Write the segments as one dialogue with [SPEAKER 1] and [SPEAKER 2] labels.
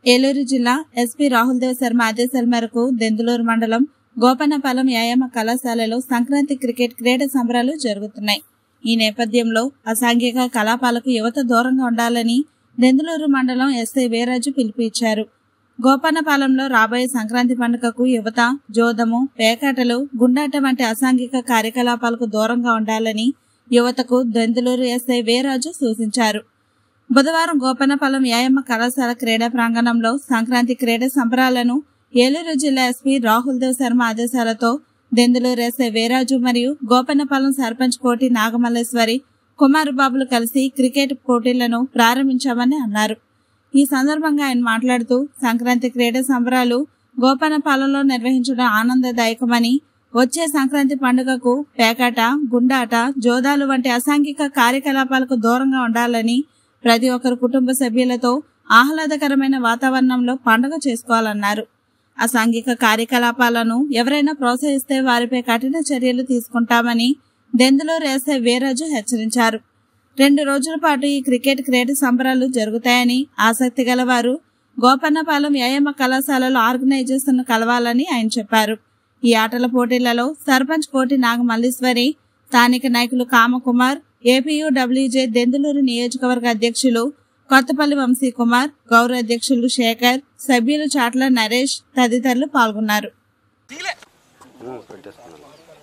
[SPEAKER 1] ఏలూరు జిల్లా ఎస్పీ రాహుల్ దేవ్ శర్మ ఆదేశాల మేరకు దెందులూరు మండలం గోపన్నపాలెం వ్యాయామ కళాశాలలో సంక్రాంతి క్రికెట్ క్రీడా సంబరాలు జరుగుతున్నాయి ఈ నేపథ్యంలో అసాంఘిక కలాపాలకు యువత దూరంగా ఉండాలని దెందులూరు మండలం ఎస్ఐ వీరాజు పిలుపు ఇచ్చారు గోపన్నపాలెంలో రాబోయే సంక్రాంతి పండుగకు యువత జోదము పేకాటలు గుండాట వంటి అసాంఘిక కార్యకలాపాలకు దూరంగా ఉండాలని యువతకు దెందులూరు ఎస్ఐ వీరాజు సూచించారు బుధవారం గోపన్నపాలెం వ్యాయామ కళాశాల క్రీడా ప్రాంగణంలో సంక్రాంతి క్రీడా సంబరాలను ఏలూరు జిల్లా ఎస్పీ రాహుల్ దేవ్ శర్మ ఆదేశాలతో దెందులూరు ఎస్ఐ వీరాజు మరియు గోపన్నపాలెం సర్పంచ్ కోటి నాగమల్లేశ్వరి కుమారు బాబులు కలిసి క్రికెట్ పోటీలను ప్రారంభించామని అన్నారు ఈ సందర్భంగా ఆయన మాట్లాడుతూ సంక్రాంతి క్రీడా సంబరాలు గోపన్నపాలెంలో నిర్వహించడం ఆనందదాయకమని వచ్చే సంక్రాంతి పండుగకు పేకాట గుండాట జోదాలు వంటి అసాంఘిక కార్యకలాపాలకు దూరంగా ఉండాలని ప్రతి ఒక్కరు కుటుంబ సభ్యులతో ఆహ్లాదకరమైన వాతావరణంలో పండుగ చేసుకోవాలన్నారు అసాంఘిక కార్యకలాపాలను ఎవరైనా ప్రోత్సహిస్తే వారిపై కఠిన చర్యలు తీసుకుంటామని దెందులూరు ఎస్ఐ వీరాజు హెచ్చరించారు రెండు రోజుల పాటు ఈ క్రికెట్ క్రీడ సంబరాలు జరుగుతాయని ఆసక్తి గలవారు గోపన్నపాలెం వ్యాయామ కళాశాలలో ఆర్గనైజర్స్ కలవాలని ఆయన చెప్పారు ఈ ఆటల పోటీలలో సర్పంచ్ కోటి నాగమల్లీశ్వరి స్థానిక నాయకులు కామకుమార్ ఏపీయూడబ్ల్యూజే దెందులూరు నియోజకవర్గ అధ్యక్షులు కొత్తపల్లి వంశీ కుమార్ గౌరవ అధ్యక్షులు శేఖర్ సభ్యులు చాట్ల నరేష్ తదితరులు పాల్గొన్నారు
[SPEAKER 2] పెట్టేస్తున్నాను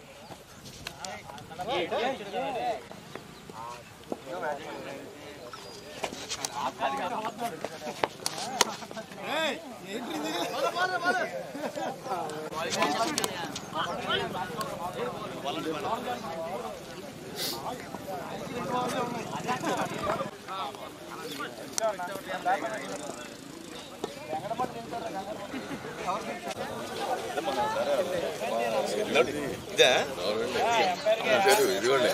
[SPEAKER 3] ఇదే ఇదిగోండి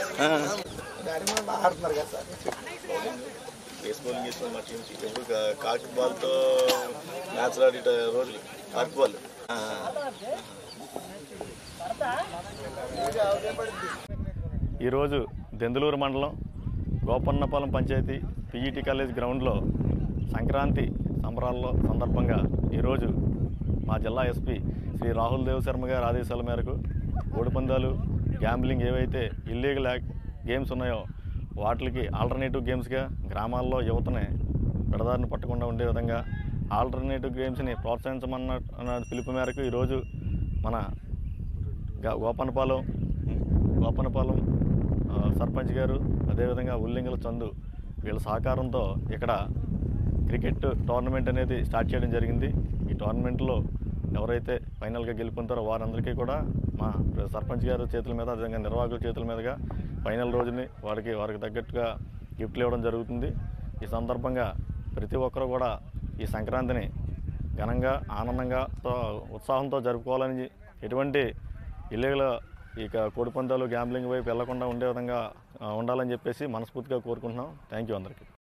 [SPEAKER 3] బేస్బాల్ గీస్బాల్ మా టీమ్స్ ఎప్పుడు కా- కాకి బాల్తో మ్యాచ్ ఆడే రోజులు కార్క్ బాల్ ఆ.
[SPEAKER 4] ఈరోజు దెందులూరు మండలం గోపన్నపాలెం పంచాయతీ పీఈటీ కాలేజ్ గ్రౌండ్లో సంక్రాంతి సంబరాల్లో సందర్భంగా ఈరోజు మా జిల్లా ఎస్పీ శ్రీ రాహుల్ దేవ్ శర్మ గారి ఆదేశాల మేరకు కోడిపందాలు గ్యాంబ్లింగ్ ఏవైతే ఇల్లీగల్ గేమ్స్ ఉన్నాయో వాటికి ఆల్టర్నేటివ్ గేమ్స్గా గ్రామాల్లో యువతని పెడదారిని పట్టకుండా ఉండే విధంగా ఆల్టర్నేటివ్ గేమ్స్ని ప్రోత్సహించమన్న అన్న పిలుపు మేరకు ఈరోజు మన గా- గోపన్నపాలెం గోపన్నపాలెం ఆ, సర్పంచ్ గారు అదేవిధంగా ఉల్లింగల చందు వీళ్ళ సహకారంతో ఇక్కడ క్రికెట్ టోర్నమెంట్ అనేది స్టార్ట్ చేయడం జరిగింది ఈ టోర్నమెంట్లో ఎవరైతే ఫైనల్గా గెలుపొందారో వారందరికీ కూడా మా సర్పంచ్ గారు చేతుల మీద అదేవిధంగా నిర్వాహకుల చేతుల మీదుగా ఫైనల్ రోజుని వారికి వారికి తగ్గట్టుగా గిఫ్ట్లు ఇవ్వడం జరుగుతుంది ఈ సందర్భంగా ప్రతి ఒక్కరు కూడా ఈ సంక్రాంతిని ఘనంగా ఆనందంగా తో ఉత్సాహంతో జరుపుకోవాలని ఎటువంటి ఇల్లీగల్ ఇక కోడిపందాలు గ్యాంబ్లింగ్ వైపు వెళ్లకుండా ఉండే విధంగా ఆ, ఉండాలని చెప్పేసి మనస్ఫూర్తిగా కోరుకుంటున్నాం థ్యాంక్ యూ అందరికీ